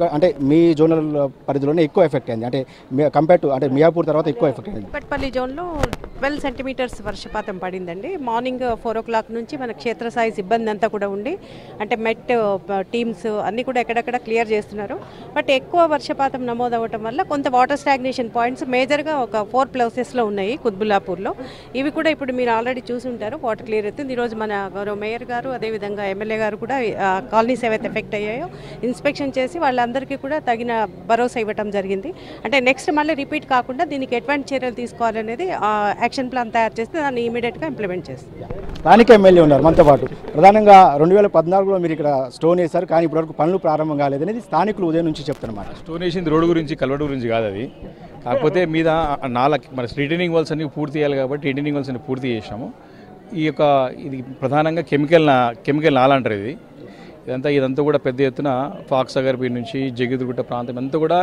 ఎక్క అంటే మీ జోనల్ పరిధిలోనే ఎక్కువ ఎఫెక్ట్ అయింది అంటే కంపేర్ టు అంటే మియాపూర్ తర్వాత ఎక్కువ ఎఫెక్ట్ అయింది కుక్కట్పల్లి జోన్లో ట్వెల్వ్ సెంటీమీటర్స్ వర్షపాతం పడిందండి మార్నింగ్ ఫోర్ ఓ క్లాక్ నుంచి మన క్షేత్రస్థాయి సిబ్బంది అంతా కూడా ఉండి అంటే మెట్ టీమ్స్ అన్నీ కూడా ఎక్కడెక్కడ క్లియర్ చేస్తున్నారు బట్ ఎక్కువ వర్షపాతం నమోదవటం వల్ల కొంత వాటర్ స్టాగ్నేషన్ పాయింట్స్ మేజర్గా ఒక ఫోర్ ప్లేసెస్లో ఉన్నాయి కుత్బుల్లాపూర్లో ఇవి కూడా ఇప్పుడు మీరు ఆల్రెడీ చూసి ఉంటారు వాటర్ క్లియర్ అవుతుంది ఈరోజు మన గౌరవ మేయర్ గారు అదేవిధంగా ఎమ్మెల్యే గారు కూడా కాలనీస్ ఏవైతే ఎఫెక్ట్ అయ్యాయో ఇన్స్పెక్షన్ చేసి వాళ్ళందరికీ కూడా తగిన భరోసా ఇవ్వటం జరిగింది అంటే నెక్స్ట్ మళ్ళీ రిపీట్ కాకుండా దీనికి ఎటువంటి చర్యలు తీసుకోవాలనేది యాక్షన్ ప్లాన్ తయారు చేస్తే దాన్ని ఇమీడియట్గా ఇంప్లిమెంట్ చేస్తాం స్థానిక ఎమ్మెల్యే ఉన్నారు మనతో పాటు ప్రధానంగా రెండు వేల పద్నాలుగులో మీరు ఇక్కడ స్టోన్ వేశారు కానీ ఇప్పటివరకు పనులు ప్రారంభం కాలేదనేది స్థానికులు ఉదయం నుంచి చెప్తున్నమాట స్టోన్ వేసింది రోడ్డు గురించి కల్వడ గురించి కాదు అది కాకపోతే మీద నాల మన రిటర్నింగ్ వాల్స్ అన్ని పూర్తి చేయాలి కాబట్టి రిటర్నింగ్ వాల్స్ అన్ని పూర్తి చేసాము ఈ యొక్క ఇది ప్రధానంగా కెమికల్ నా కెమికల్ నాల అంటారు ఇది ఇదంతా ఇదంతా కూడా పెద్ద ఎత్తున ఫాక్స్ పీడ్ నుంచి జగిదుగుట్ట ప్రాంతం అంతా కూడా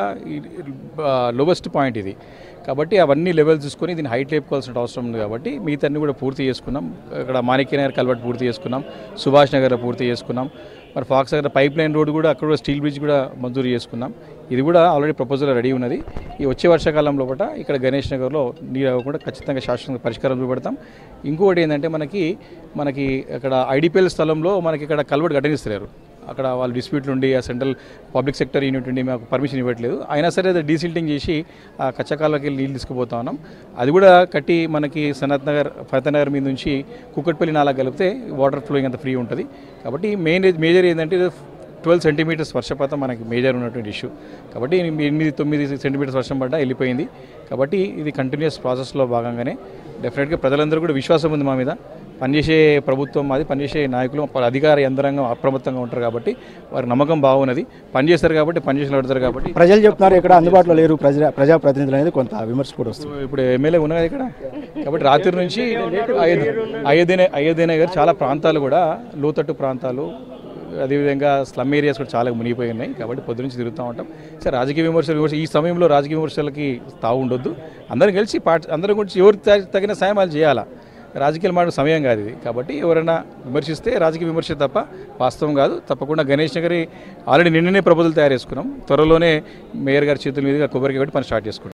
లోవెస్ట్ పాయింట్ ఇది కాబట్టి అవన్నీ లెవెల్స్ చూసుకొని దీన్ని హైట్ లేపుకోవాల్సిన అవసరం ఉంది కాబట్టి మిగతా అన్ని కూడా పూర్తి చేసుకున్నాం ఇక్కడ మాణిక్య నగర్ కల్వర్ట్ పూర్తి చేసుకున్నాం సుభాష్ నగర్ పూర్తి చేసుకున్నాం మరి fox Nagar pipeline road కూడా అక్కడ కూడా స్టీల్ బ్రిడ్జ్ కూడా మంజూరు చేసుకున్నాం ఇది కూడా ఆల్రెడీ ప్రపోజల్ రెడీ ఉన్నది ఈ వచ్చే వర్షాకాలం లోపల ఇక్కడ గణేష్ నగర్లో నీరు కూడా ఖచ్చితంగా శాశ్వతంగా పరిష్కారం చూపెడతాం ఇంకొకటి ఏంటంటే మనకి మనకి అక్కడ ఐడిపిఎల్ స్థలంలో మనకి ఇక్కడ కల్వర్ట్ కట్టనిస్తలేరు అక్కడ వాళ్ళు డిస్ప్యూట్లు ఉండి ఆ సెంట్రల్ పబ్లిక్ సెక్టర్ యూనిట్ ఉండి మాకు పర్మిషన్ ఇవ్వట్లేదు అయినా సరే అది డీసిల్టింగ్ చేసి ఆ కచ్చకాలకి వెళ్ళి నీళ్ళు తీసుకుపోతా ఉన్నాం అది కూడా కట్టి మనకి సనత్ నగర్ ఫత్ నగర్ మీద నుంచి కుక్కట్పల్లి నాలా కలిపితే వాటర్ ఫ్లోయింగ్ అంత ఫ్రీ ఉంటుంది కాబట్టి మెయిన్ మేజర్ ఏంటంటే ట్వెల్వ్ సెంటీమీటర్స్ వర్షపాతం మనకి మేజర్ ఉన్నటువంటి ఇష్యూ కాబట్టి ఎనిమిది తొమ్మిది సెంటీమీటర్స్ వర్షం పడ్డా వెళ్ళిపోయింది కాబట్టి ఇది కంటిన్యూస్ ప్రాసెస్లో భాగంగానే డెఫినెట్గా ప్రజలందరూ కూడా విశ్వాసం ఉంది మా మీద పనిచేసే ప్రభుత్వం మాది పనిచేసే నాయకులు అధికార యంత్రాంగం అప్రమత్తంగా ఉంటారు కాబట్టి వారి నమ్మకం బాగున్నది పనిచేస్తారు కాబట్టి పనిచేసిన పెడతారు కాబట్టి ప్రజలు చెప్తున్నారు ఇక్కడ అందుబాటులో లేరు ప్రజా ప్రజాప్రతినిధులు అనేది కొంత విమర్శ కూడా వస్తుంది ఇప్పుడు ఎమ్మెల్యే ఉన్నది ఇక్కడ కాబట్టి రాత్రి నుంచి అయోధ్య అయోధ్య నగర్ చాలా ప్రాంతాలు కూడా లోతట్టు ప్రాంతాలు అదేవిధంగా స్లమ్ ఏరియాస్ కూడా చాలా మునిగిపోయి ఉన్నాయి కాబట్టి పొద్దు నుంచి తిరుగుతూ ఉంటాం సరే రాజకీయ విమర్శలు విమర్శ ఈ సమయంలో రాజకీయ విమర్శలకి తావు ఉండొద్దు అందరం కలిసి పార్టీ అందరం గురించి ఎవరు తగిన సాయం వాళ్ళు చేయాలా రాజకీయాలు మాట సమయం కాదు ఇది కాబట్టి ఎవరైనా విమర్శిస్తే రాజకీయ విమర్శ తప్ప వాస్తవం కాదు తప్పకుండా గణేష్ నగరి ఆల్రెడీ నిన్ననే ప్రపోజల్ తయారు చేసుకున్నాం త్వరలోనే మేయర్ గారి చేతుల మీదుగా కొబ్బరికి పెట్టి పని స్టార్ట్ చేసుకుంటాం